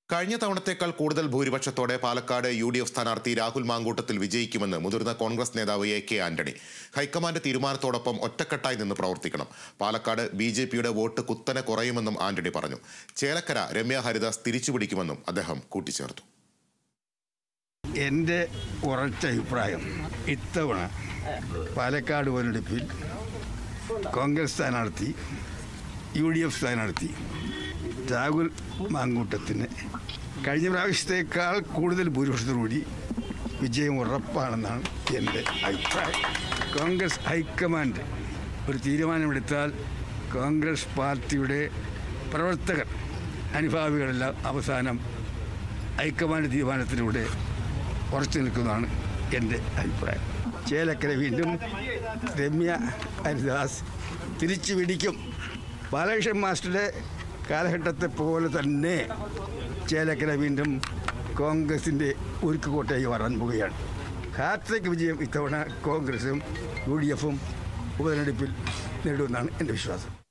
കഴിഞ്ഞ തവണത്തേക്കാൾ കൂടുതൽ ഭൂരിപക്ഷത്തോടെ പാലക്കാട് യു ഡി എഫ് സ്ഥാനാർത്ഥി രാഹുൽ മാങ്കൂട്ടത്തിൽ വിജയിക്കുമെന്ന് മുതിർന്ന കോൺഗ്രസ് നേതാവ് എ കെ ആന്റണി ഹൈക്കമാൻഡ് തീരുമാനത്തോടൊപ്പം ഒറ്റക്കെട്ടായി നിന്ന് പ്രവർത്തിക്കണം പാലക്കാട് ബി ജെ പിയുടെ വോട്ട് കുത്തനെ കുറയുമെന്നും ആന്റണി പറഞ്ഞു ചേലക്കര രമ്യ ഹരിദാസ് തിരിച്ചുപിടിക്കുമെന്നും അദ്ദേഹം കൂട്ടിച്ചേർത്തു എൻ്റെ ഉറച്ച അഭിപ്രായം ഇത്തവണ പാലക്കാട് ഉപതെരഞ്ഞെടുപ്പിൽ കോൺഗ്രസ് സ്ഥാനാർത്ഥി യു ഡി എഫ് സ്ഥാനാർത്ഥി രാഹുൽ മാങ്കൂട്ടത്തിന് കഴിഞ്ഞ പ്രാവശ്യത്തേക്കാൾ കൂടുതൽ ഭൂരിപക്ഷത്തോടുകൂടി വിജയം ഉറപ്പാണെന്നാണ് എൻ്റെ അഭിപ്രായം കോൺഗ്രസ് ഹൈക്കമാൻഡ് ഒരു തീരുമാനമെടുത്താൽ കോൺഗ്രസ് പാർട്ടിയുടെ പ്രവർത്തകർ അനുഭാവികളെല്ലാം അവസാനം ഹൈക്കമാൻഡ് തീരുമാനത്തിലൂടെ ഉറച്ചു നിൽക്കുന്നതാണ് എൻ്റെ അഭിപ്രായം ചേലക്കര വീണ്ടും രമ്യ ഹരിദാസ് തിരിച്ചു പിടിക്കും ബാലകൃഷ്ണൻ മാസ്റ്ററുടെ കാലഘട്ടത്തെ പോലെ തന്നെ ചേലക്കര വീണ്ടും കോൺഗ്രസിൻ്റെ ഉരുക്കുകോട്ടയായി മാറാൻ പോവുകയാണ് ഹാട്രിക് വിജയം ഇത്തവണ കോൺഗ്രസും യു ഡി എഫും ഉപതെരഞ്ഞെടുപ്പിൽ നേടുമെന്നാണ് എൻ്റെ വിശ്വാസം